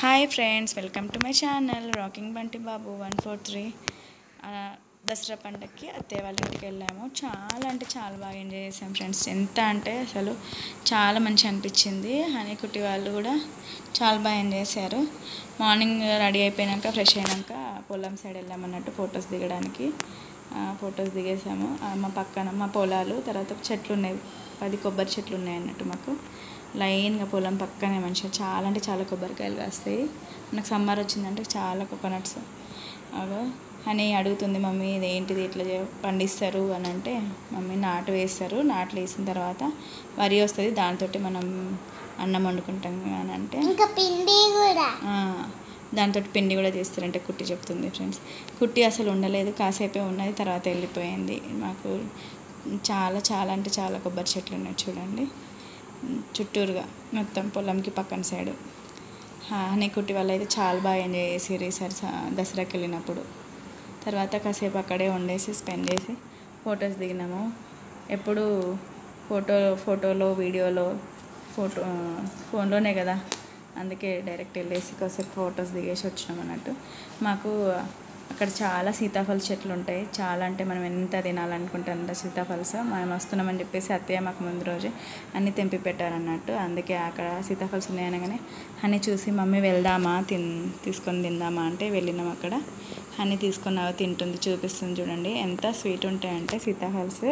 hi friends welcome to my channel rocking Bunty Babu one four three Dasara పండగకి అత్తయ్య వాళ్ళ ఇంటికి వెళ్ళాము చాలా అంటే చాలా బాగా ఎంజాయ్ చేసాం ఫ్రెండ్స్ ఎంత అంటే అసలు చాలా మంచి అనిపించింది హనీ కుట్టి వాళ్ళు కూడా చాలా బాగా ఎంజాయ్ చేశారు మార్నింగ్ రెడీ అయిపోయాక ఫ్రెష్ అయినాక పొలం సైడ్ వెళ్ళామన్నట్టు ఫొటోస్ దిగడానికి ఫొటోస్ దిగేసాము ఆ, మా పక్కన మా పొలాలు తర్వాత చెట్లు ఉన్నాయి పది కొబ్బరి చెట్లు ఉన్నాయి అన్నట్టు మాకు లైన్గా పొలం పక్కనే మంచిగా చాలా అంటే చాలా కొబ్బరికాయలు కాస్తాయి నాకు సమ్మర్ వచ్చిందంటే చాలా కోకోనట్స్ అగో అని అడుగుతుంది మమ్మీ ఇది ఏంటిది ఇట్లా చే- పండిస్తారు అని అంటే మమ్మీ నాటు వేస్తారు నాట్లు వేసిన తర్వాత వరి వస్తుంది దాంతో మనం అన్నం వండుకుంటాం అని అంటే ఇంకా పిండి కూడా దాంతో పిండి కూడా చేస్తారంటే కుట్టి చెప్తుంది ఫ్రెండ్స్ కుట్టి అసలు ఉండలేదు కాసేపే ఉన్నది తర్వాత వెళ్ళిపోయింది మాకు చాలా చాలా అంటే చాలా కొబ్బరి చెట్లు ఉన్నాయి చూడండి చుట్టూరుగా మొత్తం పొలంకి పక్కన సైడు హనీ కుట్టి వాళ్ళు అయితే చాలా బాగా ఎంజాయ్ చేసారు ఈసారి స- దసరాకి వెళ్ళినప్పుడు తర్వాత కాసేపు అక్కడే ఉండేసి స్పెండ్ చేసి ఫొటోస్ దిగినాము ఎప్పుడు ఫోటో ఫోటోలో వీడియోలో ఫోటో ఫోన్లోనే కదా అందుకే డైరెక్ట్ వెళ్ళేసి కాసేపు ఫొటోస్ దిగేసి వచ్చినాం అన్నట్టు మాకు అక్కడ చాలా సీతాఫల చెట్లు ఉంటాయి చాలా అంటే మనం ఎంత తినాలనుకుంటే అంత సీతాఫల్స్ మనం వస్తున్నామని చెప్పేసి అత్తయ్య మాకు ముందు రోజే అన్నీ తెంపి పెట్టారన్నట్టు అందుకే అక్కడ సీతాఫల్స్ ఉన్నాయనగానే హనీ చూసి మమ్మీ వెళ్దామా తిన్ తీసుకొని తిందామా అంటే వెళ్ళినాం అక్కడ హనీ తీసుకొని అవి తింటుంది చూపిస్తుంది చూడండి ఎంత స్వీట్ ఉంటాయంటే సీతాఫల్స్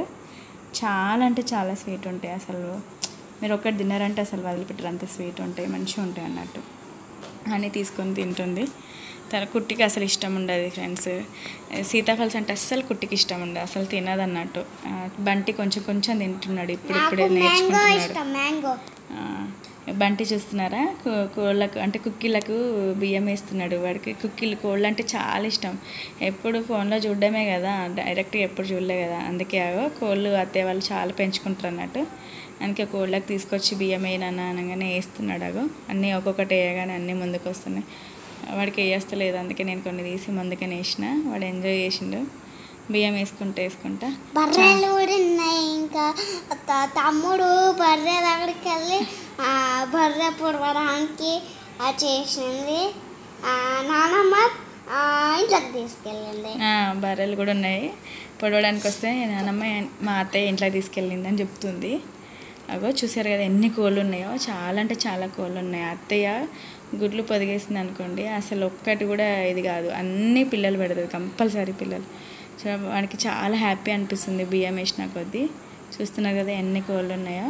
చాలా అంటే చాలా స్వీట్ ఉంటాయి అసలు మీరు ఒక్కటి తిన్నారంటే అసలు వదిలిపెట్టరు అంత స్వీట్ ఉంటాయి మంచిగా ఉంటాయి అన్నట్టు అని తీసుకొని తింటుంది తన కుట్టికి అసలు ఇష్టం ఉండదు ఫ్రెండ్స్ సీతాఫల్స్ అంటే అస్సలు కుట్టికి ఇష్టం ఉండదు అసలు తినదు అన్నట్టు ఆ, బంటి కొంచెం కొంచెం తింటున్నాడు ఇప్పుడు నాకు ఇప్పుడే మ్యాంగో నేర్చుకుంటున్నాడు ఇష్టం మ్యాంగో ఆ, బంటి చూస్తున్నారా కో- కోళ్ళకు అంటే కుక్కీలకు బియ్యం వేస్తున్నాడు వాడికి కుక్కీలు కోళ్ళు అంటే చాలా ఇష్టం ఎప్పుడు ఫోన్లో చూడడమే కదా డైరెక్ట్గా ఎప్పుడు చూడలే కదా అందుకే ఆగో కోళ్ళు అత్తయ్య వాళ్ళు చాలా పెంచుకుంటారు అన్నట్టు అందుకే కోళ్ళకి తీసుకొచ్చి బియ్యం వేయనన్నా అనగానే వేస్తున్నాడు అగో అన్నీ ఒక్కొక్కటి వేయగానే అన్నీ ముందుకు వస్తున్నాయి వాడికి వేయస్తలేదు అందుకే నేను కొన్ని తీసి ముందుకనే వేసిన వాడు ఎంజాయ్ చేసిండు బియ్యం వేసుకుంటా వేసుకుంటా బర్రెలు కూడా ఉన్నాయి ఇంకా త- తమ్ముడు బర్రె దగ్గరికి వెళ్ళి ఆ, బర్రె పొడవడానికి ఆ చేసింది ఆ, నానమ్మ ఆ, ఇంట్లోకి తీసుకెళ్ళింది ఆ, బర్రెలు కూడా ఉన్నాయి పొడవడానికి వస్తే నానమ్మ మా అత్తయ్య ఇంట్లోకి తీసుకెళ్ళింది అని చెప్తుంది అగో చూసారు కదా ఎన్ని కోళ్ళు ఉన్నాయో చాలా అంటే చాలా కోళ్ళు ఉన్నాయి అత్తయ్య గుడ్లు పొదిగేసింది అనుకోండి అసలు ఒక్కటి కూడా ఇది కాదు అన్ని పిల్లలు పెడుతుంది కంపల్సరీ పిల్లలు సో వాడికి చాలా హ్యాపీ అనిపిస్తుంది బియ్యం వేసిన కొద్దీ చూస్తున్నారు కదా ఎన్ని కోళ్ళు ఉన్నాయో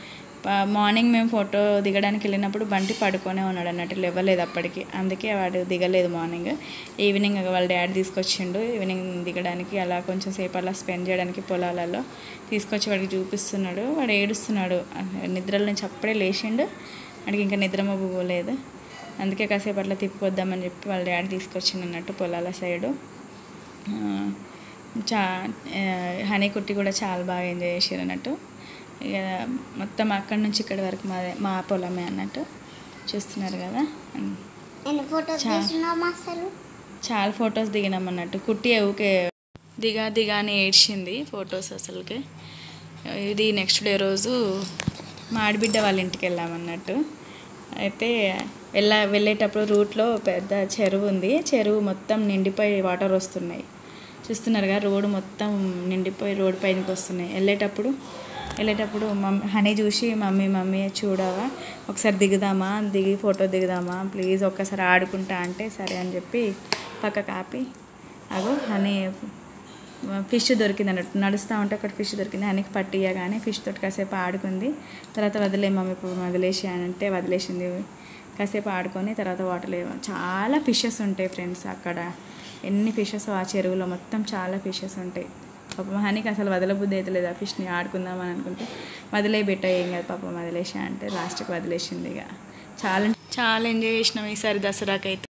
ప- మార్నింగ్ మేము ఫోటో దిగడానికి వెళ్ళినప్పుడు బంటి పడుకొనే ఉన్నాడు అన్నట్టు లేవలేదు అప్పటికి అందుకే వాడు దిగలేదు మార్నింగ్ ఈవినింగ్ వాళ్ళ డాడీ తీసుకొచ్చిండు ఈవినింగ్ దిగడానికి అలా కొంచెం సేపు అలా స్పెండ్ చేయడానికి పొలాలలో తీసుకొచ్చి వాడికి చూపిస్తున్నాడు వాడు ఏడుస్తున్నాడు నిద్రల నుంచి అప్పుడే లేచిండు వాడికి ఇంకా నిద్ర మబ్బు పోలేదు అందుకే కాసేపు అట్లా తిప్పిపోద్దామని చెప్పి వాళ్ళ డాడీ తీసుకొచ్చిండు అన్నట్టు పొలాల సైడు ఆ, చా ఆ, హనీ కుట్టి కూడా చాలా బాగా ఎంజాయ్ చేసారు అన్నట్టు ఇక మొత్తం అక్కడి నుంచి ఇక్కడి వరకు మా మా పొలమే అన్నట్టు చూస్తున్నారు కదా నేను ఫోటో చా- తీసుకున్నాం అసలు చాలా ఫొటోస్ దిగినాం అన్నట్టు కుట్టి ఊకే దిగా దిగా అని ఏడ్చింది ఫొటోస్ అసలుకి ఇది నెక్స్ట్ డే రోజు మా ఆడబిడ్డ వాళ్ళ ఇంటికి వెళ్ళామన్నట్టు అయితే వెళ్ళ వెళ్ళేటప్పుడు రూట్లో పెద్ద చెరువు ఉంది చెరువు మొత్తం నిండిపోయి వాటర్ వస్తున్నాయి చూస్తున్నారుగా రోడ్డు మొత్తం నిండిపోయి రోడ్డు పైనకి వస్తున్నాయి వెళ్ళేటప్పుడు వెళ్ళేటప్పుడు మమ్మీ హనీ చూసి మమ్మీ మమ్మీ చూడవా ఒకసారి దిగుదామా దిగి ఫోటో దిగుదామా ప్లీజ్ ఒక్కసారి ఆడుకుంటా అంటే సరే అని చెప్పి పక్క కాపి అగో హనీ ఫిష్ దొరికింది అన్నట్టు నడుస్తూ ఉంటే అక్కడ ఫిష్ దొరికింది హనీకి పట్టియగానే ఫిష్ తోటి కాసేపు ఆడుకుంది తర్వాత వదిలే మమ్మీ ఇప్పుడు వదిలేసి అని అంటే వదిలేసింది కాసేపు ఆడుకొని తర్వాత వాటర్ చాలా ఫిషెస్ ఉంటాయి ఫ్రెండ్స్ అక్కడ ఎన్ని ఫిషెస్ ఆ చెరువులో మొత్తం చాలా ఫిషెస్ ఉంటాయి పాపం హనీకి అసలు వదలబుద్ధి అయితే లేదు ఆ ఫిష్ని ఆడుకుందామని అనుకుంటే వదిలే బిట్ట ఏం కాదు పాపం వదిలేసా అంటే లాస్ట్కి వదిలేసింది ఇక చాలా చాలా ఎంజాయ్ చేసినాం ఈసారి దసరాకి అయితే